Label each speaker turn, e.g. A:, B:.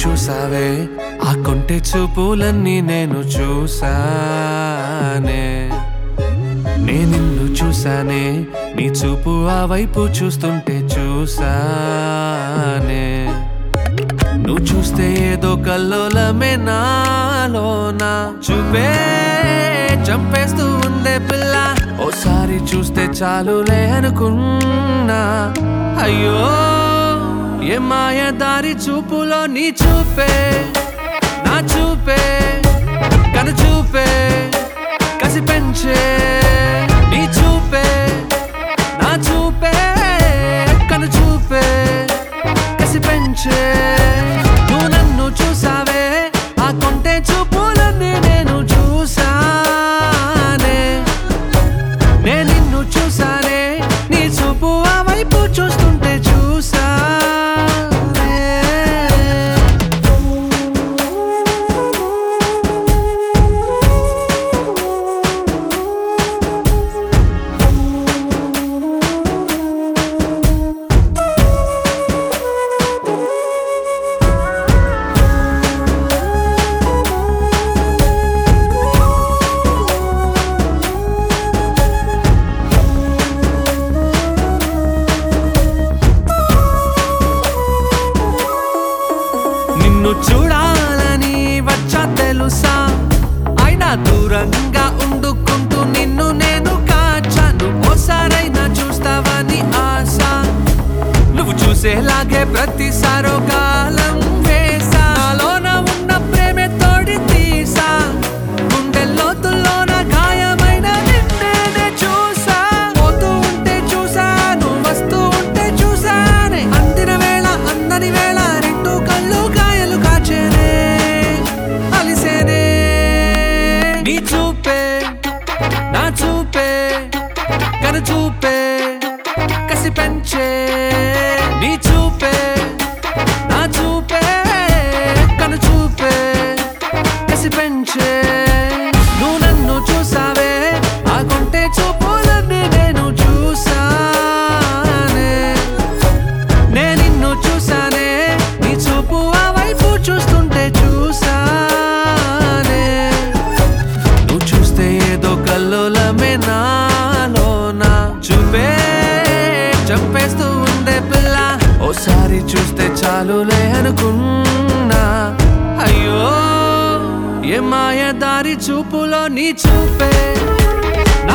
A: చూసావే ఆ కొంటె చూపులన్నీ నేను చూసానే నే నిన్ను చూసానే నీ చూపు ఆ వైపు చూస్తుంటే చూసానే నువ్వు చూస్తే ఏదో కల్లోలమే నాలోనా చూపే చంపేస్తూ ఉందే పిల్ల ఓసారి చూస్తే చాలులే అనుకున్నా అయ్యో ఏ మాయ దారి చూపులో నీ చూపే నా చూపే కను చూపే కసి పెంచే నీ చూపే నా చూపే కను చూపే కసి పెంచే నువ్వు నన్ను చూసావే ఆ కొంటే చూపులన్నీ నేను చూసానే నే నిన్ను చూసానే నీ చూపు ఆ వైపు చూస్తుంటే చూసానే నిన్ను చూడాలని వచ్చా తెలుసా అయినా దూరంగా ఉండుకుంటూ నిన్ను నేను కాచాను ఓసారైనా చూస్తావని ఆశ నువ్వు చూసేలాగే ప్రతిసారో కాలం వేసా నాలోన ఉన్న ప్రేమే తోడి తీసా గుండె లోతుల్లోన గాయమైన నిన్నేనే చూసా పోతూ ఉంటే చూసాను వస్తూ ఉంటే చూసానే అందిన వేళ అందని వేళ రెండు కళ్ళు కాయలు కాచేనే అలిసేనే నీ చూపే నా చూపే కను చూపే కసి పెంచే నీ చూపే నా చూపే కను చూపే కసి పెంచే నువ్వు నన్ను చూసావే ఆ కొంటే చూపులన్నీ నేను చూసానే నే నిన్ను చూసానే నీ చూపు ఆ వైపు చూస్తుంటే చూసానే నువ్వు చూస్తే ఏదో కల్లోలమే నాలోనా చూపే చంపేస్తూ ఉందే పిల్ల ఓసారి చూస్తే చాలులే అనుకున్నా అయ్యో ఏ మాయ దారి చూపులో నీ చూపే నా